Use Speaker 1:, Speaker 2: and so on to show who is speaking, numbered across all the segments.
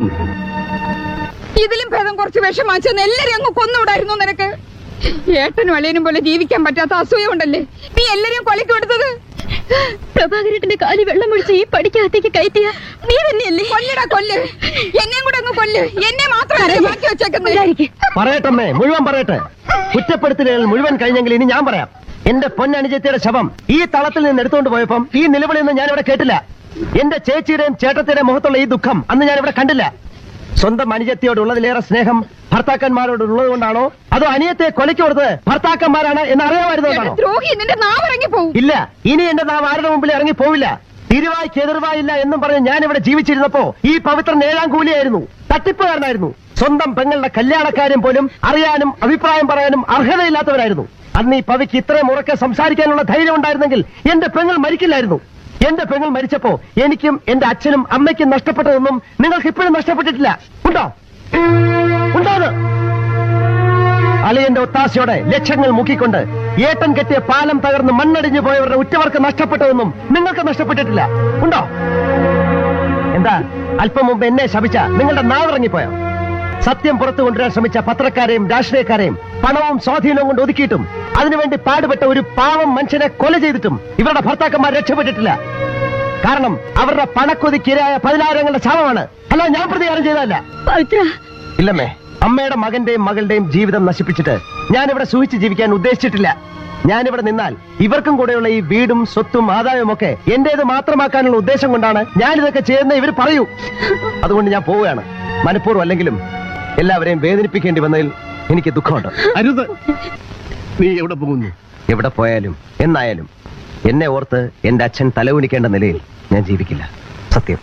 Speaker 1: കൊന്നു
Speaker 2: ഇതിലും ഭേദം കുറച്ച് വിഷം വാങ്ങിച്ചെന്ന് എല്ലാരും അങ്ങ് കൊന്നുവിടായിരുന്നു നിനക്ക് ഏട്ടനും അളിയനും പോലെ ജീവിക്കാൻ പറ്റാത്ത അസൂയ ഉണ്ടല്ലേ നീ എല്ലാരെയും കൊലക്ക് കൊടുത്തത്
Speaker 3: പ്രഭാകരേട്ടന്റെ കാലി വെള്ളമൊഴിച്ച് ഈ പടിക്കകത്തേക്ക് കയറ്റിയ നീ തന്നെയല്ലേ
Speaker 2: കൊല്ലടാ കൊല്ല് എന്നെയും കൂടെ അങ്ങ് കൊല്ല് എന്നെ മാത്രമല്ല ബാക്കി വെച്ചേക്കുന്നത്
Speaker 1: പറയട്ടമ്മേ മുഴുവൻ പറയട്ടെ കുറ്റപ്പെടുത്തലുകൾ മുഴുവൻ കഴിഞ്ഞെങ്കിൽ ഇനി ഞാൻ പറയാം എന്റെ പൊന്നനുജത്തിയുടെ ശവം ഈ തളത്തിൽ നിന്ന് എടുത്തുകൊണ്ട് പോയപ്പം ഈ നിലവിളിയൊന്നും ഞാൻ ഇവിടെ കേട്ടില്ല എന്റെ ചേച്ചിയുടെയും ചേട്ടത്തിയുടെയും മുഖത്തുള്ള ഈ ദുഃഖം അന്ന് ഞാൻ ഇവിടെ കണ്ടില്ല സ്വന്തം അനുജത്തിയോടുള്ളതിലേറെ സ്നേഹം ഭർത്താക്കന്മാരോട് ഉള്ളത് കൊണ്ടാണോ അതോ അനിയത്തെ കൊലയ്ക്ക് കൊടുത്തത് ഭർത്താക്കന്മാരാണ് എന്ന് അറിയാമായിരുന്നോണ്ടാണോ
Speaker 2: ദ്രോഹി നിന്റെ നാവ് ഇറങ്ങി പോവും
Speaker 1: ഇല്ല ഇനി എന്റെ നാം ആരുടെ മുമ്പിൽ ഇറങ്ങി പോവില്ല തിരുവായ്ക്ക് എതിർവായില്ല എന്നും പറഞ്ഞ് ഞാൻ ഇവിടെ ജീവിച്ചിരുന്നപ്പോ ഈ പവിത്രൻ ഏഴാം കൂലിയായിരുന്നു തട്ടിപ്പുകാരനായിരുന്നു സ്വന്തം പെങ്ങളുടെ കല്യാണക്കാരും പോലും അറിയാനും അഭിപ്രായം പറയാനും അർഹതയില്ലാത്തവരായിരുന്നു അന്ന് ഈ പവിക്ക് ഇത്രയും ഉറക്കെ സംസാരിക്കാനുള്ള ധൈര്യം ഉണ്ടായിരുന്നെങ്കിൽ എന്റെ പെങ്ങൾ മരിക്കില്ലായിരുന്നു എന്റെ പെങ്ങൾ മരിച്ചപ്പോ എനിക്കും എന്റെ അച്ഛനും അമ്മയ്ക്കും നഷ്ടപ്പെട്ടതൊന്നും നിങ്ങൾക്ക് ഇപ്പോഴും നഷ്ടപ്പെട്ടിട്ടില്ല ഉണ്ടോ ഉണ്ടോ അത് അളിയന്റെ ഒത്താശയോടെ ലക്ഷങ്ങൾ മുക്കിക്കൊണ്ട് ഏട്ടൻ കെട്ടിയ പാലം തകർന്ന് മണ്ണടിഞ്ഞു പോയവരുടെ ഉറ്റവർക്ക് നഷ്ടപ്പെട്ടതൊന്നും നിങ്ങൾക്ക് നഷ്ടപ്പെട്ടിട്ടില്ല ഉണ്ടോ എന്താ അല്പം മുമ്പ് എന്നെ ശപിച്ച നിങ്ങളുടെ നാവിറങ്ങിപ്പോയോ സത്യം പുറത്തു കൊണ്ടുവരാൻ ശ്രമിച്ച പത്രക്കാരെയും രാഷ്ട്രീയക്കാരെയും പണവും സ്വാധീനവും കൊണ്ട് ഒതുക്കിയിട്ടും അതിനുവേണ്ടി പാടുപെട്ട ഒരു പാവം മനുഷ്യനെ കൊല ചെയ്തിട്ടും ഇവരുടെ ഭർത്താക്കന്മാർ രക്ഷപ്പെട്ടിട്ടില്ല കാരണം അവരുടെ പണക്കൊതിക്കിരയായ പതിനായിരങ്ങളുടെ ശവമാണ് അല്ല ഞാൻ പ്രതികാരം ചെയ്തതല്ല
Speaker 3: പവിത്ര
Speaker 1: ഇല്ലമ്മേ അമ്മയുടെ മകന്റെയും മകളുടെയും ജീവിതം നശിപ്പിച്ചിട്ട് ഞാനിവിടെ സൂഹിച്ച് ജീവിക്കാൻ ഉദ്ദേശിച്ചിട്ടില്ല ഞാനിവിടെ നിന്നാൽ ഇവർക്കും കൂടെയുള്ള ഈ വീടും സ്വത്തും ആദായവും ഒക്കെ എന്റേത് മാത്രമാക്കാനുള്ള ഉദ്ദേശം കൊണ്ടാണ് ഞാനിതൊക്കെ ചെയ്യുന്ന ഇവർ പറയൂ അതുകൊണ്ട് ഞാൻ പോവുകയാണ് മനഃപൂർവ്വം അല്ലെങ്കിലും എല്ലാവരെയും വേദനിപ്പിക്കേണ്ടി വന്നതിൽ എനിക്ക് ദുഃഖമുണ്ട്
Speaker 4: അരുത് നീ എവിടെ പോകുന്നു
Speaker 1: എവിടെ പോയാലും എന്നായാലും എന്നെ ഓർത്ത് എന്റെ അച്ഛൻ തലകുനിക്കേണ്ട നിലയിൽ ഞാൻ ജീവിക്കില്ല സത്യം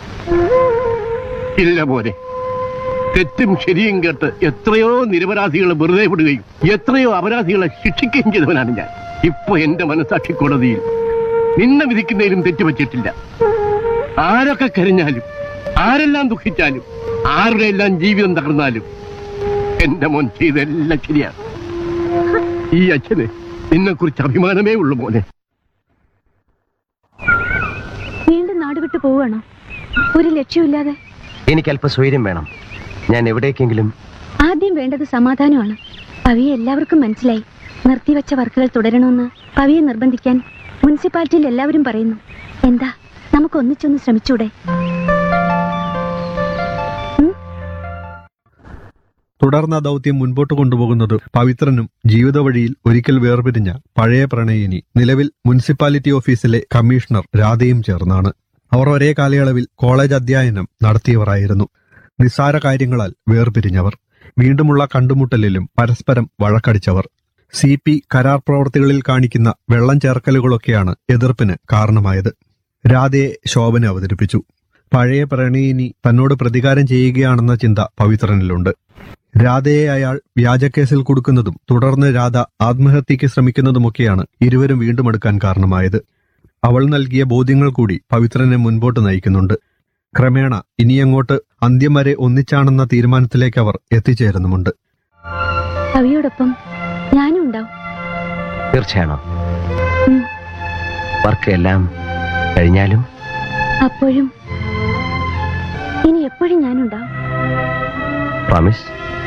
Speaker 4: ഇല്ല പോലെ തെറ്റും ശരിയും കേട്ട് എത്രയോ നിരപരാധികളെ വെറുതെ വിടുകയും എത്രയോ അപരാധികളെ ശിക്ഷിക്കുകയും ചെയ്തവനാണ് ഞാൻ ഇപ്പൊ എന്റെ മനസാക്ഷി കോടതിയിൽ നിന്നെ വിധിക്കുന്നതിലും തെറ്റുപറ്റിയിട്ടില്ല ആരൊക്കെ കരഞ്ഞാലും ആരെല്ലാം ദുഃഖിച്ചാലും ആരുടെ എല്ലാം ജീവിതം തകർന്നാലും എന്റെ മോൻ ചെയ്തെല്ലാം ശരിയാണ് ഈ അച്ഛന് നിന്നെ കുറിച്ച് അഭിമാനമേ ഉള്ളൂ മോനെ
Speaker 3: വീണ്ടും നാട് വിട്ടു പോവുകയാണോ ഒരു ലക്ഷ്യമില്ലാതെ
Speaker 1: എനിക്ക് അല്പ സ്വൈര്യം വേണം ഞാൻ എവിടേക്കെങ്കിലും
Speaker 3: ആദ്യം വേണ്ടത് സമാധാനമാണ് പവിയെ എല്ലാവർക്കും മനസ്സിലായി നിർത്തിവെച്ച വർക്കുകൾ തുടരണമെന്ന് പവിയെ നിർബന്ധിക്കാൻ മുനിസിപ്പാലിറ്റിയിൽ എല്ലാവരും പറയുന്നു എന്താ നമുക്ക് ഒന്നിച്ചൊന്ന് ശ്രമിച്ചൂടെ
Speaker 5: തുടർന്ന് ആ ദൗത്യം മുൻപോട്ട് കൊണ്ടുപോകുന്നത് പവിത്രനും ജീവിത വഴിയിൽ ഒരിക്കൽ വേർപിരിഞ്ഞ പഴയ പ്രണയിനി നിലവിൽ മുനിസിപ്പാലിറ്റി ഓഫീസിലെ കമ്മീഷണർ രാധയും ചേർന്നാണ് അവർ ഒരേ കാലയളവിൽ കോളേജ് അധ്യയനം നടത്തിയവരായിരുന്നു നിസ്സാര കാര്യങ്ങളാൽ വേർപിരിഞ്ഞവർ വീണ്ടുമുള്ള കണ്ടുമുട്ടലിലും പരസ്പരം വഴക്കടിച്ചവർ സി പി കരാർ പ്രവർത്തികളിൽ കാണിക്കുന്ന വെള്ളം ചേർക്കലുകളൊക്കെയാണ് എതിർപ്പിന് കാരണമായത് രാധയെ ശോഭന അവതരിപ്പിച്ചു പഴയ പ്രണയിനി തന്നോട് പ്രതികാരം ചെയ്യുകയാണെന്ന ചിന്ത പവിത്രനിലുണ്ട് രാധയെ അയാൾ വ്യാജക്കേസിൽ കൊടുക്കുന്നതും തുടർന്ന് രാധ ആത്മഹത്യയ്ക്ക് ശ്രമിക്കുന്നതുമൊക്കെയാണ് ഇരുവരും വീണ്ടും എടുക്കാൻ കാരണമായത് അവൾ നൽകിയ ബോധ്യങ്ങൾ കൂടി പവിത്രനെ മുൻപോട്ട് നയിക്കുന്നുണ്ട് ക്രമേണ ഇനിയങ്ങോട്ട് അന്ത്യം വരെ ഒന്നിച്ചാണെന്ന തീരുമാനത്തിലേക്ക് അവർ എത്തിച്ചേരുന്നുമുണ്ട്
Speaker 3: പവിയോടൊപ്പം ഞാനും ഉണ്ടാവും
Speaker 1: തീർച്ചയാണോ
Speaker 3: ഉം.
Speaker 1: വർക്ക് എല്ലാം കഴിഞ്ഞാലും
Speaker 3: അപ്പോഴും ഇനി എപ്പോഴും ഞാനുണ്ടാവും
Speaker 1: പ്രോമിസ്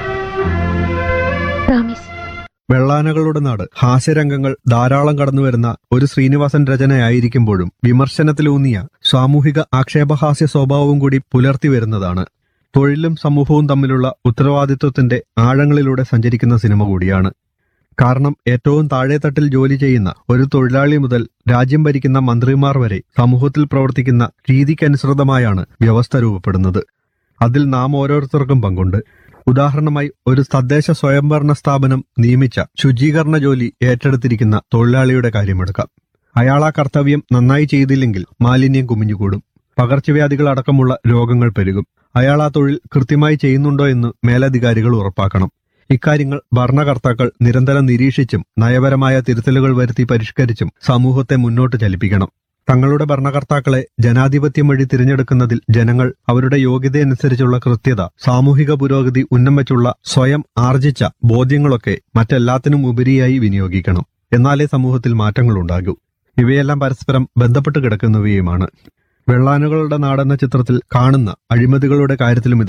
Speaker 3: പ്രോമിസ്
Speaker 5: വെള്ളാനകളുടെ നാട് ഹാസ്യരംഗങ്ങൾ ധാരാളം കടന്നുവരുന്ന ഒരു ശ്രീനിവാസൻ രചനയായിരിക്കുമ്പോഴും വിമർശനത്തിലൂന്നിയ സാമൂഹിക ആക്ഷേപഹാസ്യ സ്വഭാവവും കൂടി പുലർത്തി വരുന്നതാണ് തൊഴിലും സമൂഹവും തമ്മിലുള്ള ഉത്തരവാദിത്വത്തിന്റെ ആഴങ്ങളിലൂടെ സഞ്ചരിക്കുന്ന സിനിമ കൂടിയാണ് കാരണം ഏറ്റവും താഴെത്തട്ടിൽ ജോലി ചെയ്യുന്ന ഒരു തൊഴിലാളി മുതൽ രാജ്യം ഭരിക്കുന്ന മന്ത്രിമാർ വരെ സമൂഹത്തിൽ പ്രവർത്തിക്കുന്ന രീതിക്കനുസൃതമായാണ് വ്യവസ്ഥ രൂപപ്പെടുന്നത് അതിൽ നാം ഓരോരുത്തർക്കും പങ്കുണ്ട് ഉദാഹരണമായി ഒരു തദ്ദേശ സ്വയംഭരണ സ്ഥാപനം നിയമിച്ച ശുചീകരണ ജോലി ഏറ്റെടുത്തിരിക്കുന്ന തൊഴിലാളിയുടെ കാര്യമെടുക്കാം അയാൾ ആ കർത്തവ്യം നന്നായി ചെയ്തില്ലെങ്കിൽ മാലിന്യം കുമിഞ്ഞുകൂടും പകർച്ചവ്യാധികൾ അടക്കമുള്ള രോഗങ്ങൾ പെരുകും അയാൾ ആ തൊഴിൽ കൃത്യമായി ചെയ്യുന്നുണ്ടോ എന്ന് മേലധികാരികൾ ഉറപ്പാക്കണം ഇക്കാര്യങ്ങൾ ഭരണകർത്താക്കൾ നിരന്തരം നിരീക്ഷിച്ചും നയപരമായ തിരുത്തലുകൾ വരുത്തി പരിഷ്കരിച്ചും സമൂഹത്തെ മുന്നോട്ട് ചലിപ്പിക്കണം തങ്ങളുടെ ഭരണകർത്താക്കളെ ജനാധിപത്യം വഴി തിരഞ്ഞെടുക്കുന്നതിൽ ജനങ്ങൾ അവരുടെ യോഗ്യതയനുസരിച്ചുള്ള കൃത്യത സാമൂഹിക പുരോഗതി ഉന്നം വെച്ചുള്ള സ്വയം ആർജിച്ച ബോധ്യങ്ങളൊക്കെ മറ്റെല്ലാത്തിനും ഉപരിയായി വിനിയോഗിക്കണം എന്നാലേ സമൂഹത്തിൽ മാറ്റങ്ങളുണ്ടാകൂ ഇവയെല്ലാം പരസ്പരം ബന്ധപ്പെട്ട് കിടക്കുന്നവയുമാണ് വെള്ളാനുകളുടെ നാടെന്ന ചിത്രത്തിൽ കാണുന്ന അഴിമതികളുടെ കാര്യത്തിലും